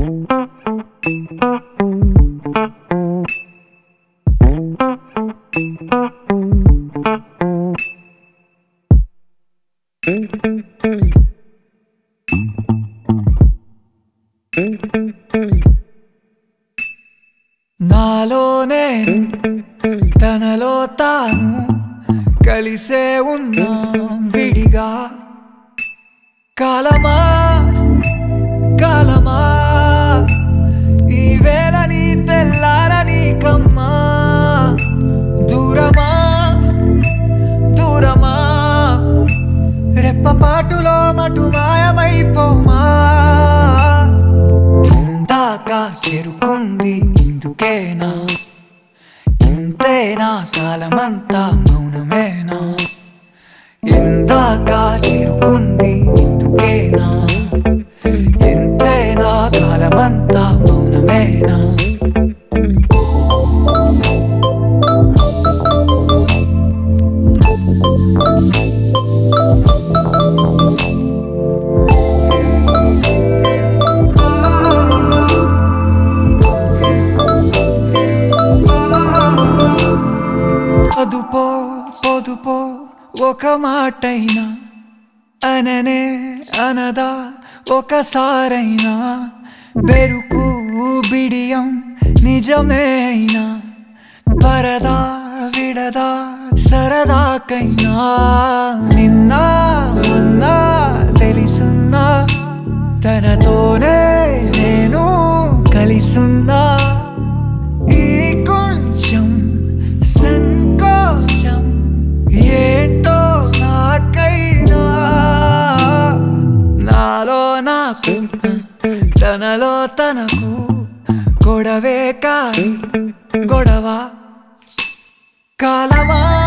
నాలోనే తనలో తాను కలిసే ఉన్నా విడిగా కాలమా కాలమా ఈ వేళ నీ తెల్లారని కమ్మా దూరమా దూరమా రెప్పపాటులో మటు మాయమైపోమా ఇందాక చేరుకుంది ఇందుకేనా ఇంతేనా కాలమంతా మౌనమేనా ఇందాక చేరుకుంది ఇందుకేనా ఇంతేనా కాలమంతా మౌనమేనా అదుపో పొదుపో ఒక మాటైనా అననే అనదా ఒకసారైనా బెరుకు బిడియం నిజమేనా పరదా విడదా సరదాకైనా నిన్న మొన్న తెలిసున్నా తనతోనే నేను కలిసున్నా ఈ కొంచెం సంకోచం ఏంటో నాకైనా నాలో నాకు తనలో తనకు గొడవే కాదు గొడవ కాలమా